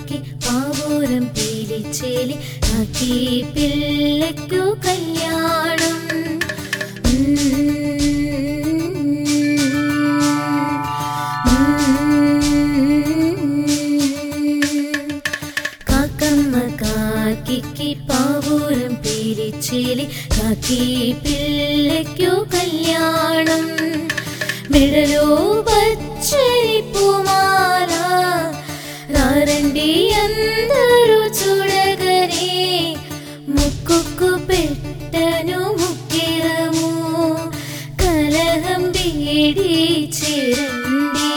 കാക്കിക്ക് പാവൂരം പീലിച്ചേലി കാക്കി പിള്ളയ്ക്കു കല്യാണം കാക്കമ്മ കാക്കിക്ക് പാവൂരം പീലിച്ചേലി കാക്കി പിള്ളയ്ക്കു കല്യാണം മിഴലോ പച്ചരി പൂമാല റാരണ്ടി എന്തൊരു ചുടകനെ മുക്കുക്കു പെട്ടനു മുക്കിറമോ കലഹം ബീടി ചിരണ്ടി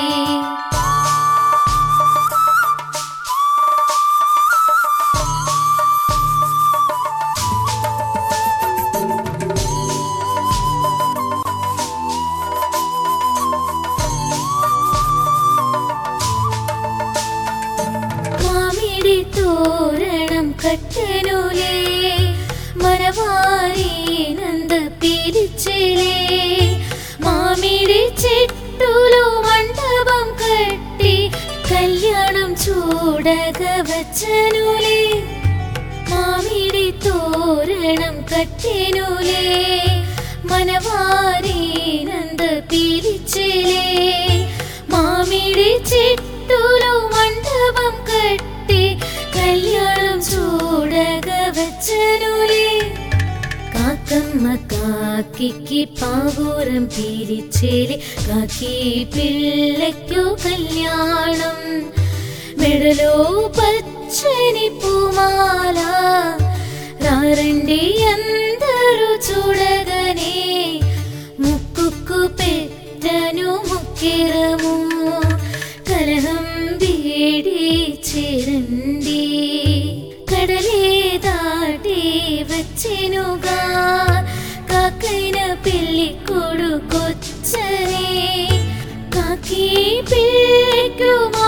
മാമിടി തോരണം കട്ടനൂലേ മനവാരി നന്ദ പിരിച്ചിലേ മാമിടി ചെട്ടുലു മണ്ഡപം കട്ടി കല്യാണം ചൂടക വച്ചനൂലേ മാമിടി തോരണം കട്ടിനൂലേ മനവാരി നന്ദ പിരിച്ചിലേ മാമിടി ചിട്ടുലു മണ്ഡപം കട്ടി കല്യാണം ചൂടക വച്ചനൂലേ കാക്കമ്മ കാക്കിക്ക് പാവൂരം പിരിച്ചേലി കാക്കി പിള്ളയ്ക്കു കല്യാണം മെടലോ പച്ചനി പൂമാല റാരണ്ടി എന്തൊരു ചുടകനെ മുക്കുക്കു പെറ്റനു മുക്കിറമോ കലഹം ബീടി ചിരണ്ടി കടലേ താട്ടി വച്ചിനുക കാക്കൈന പിള്ളിക്കൊടു കൊച്ചനെ കാക്കി പിള്ളിക്കുമാ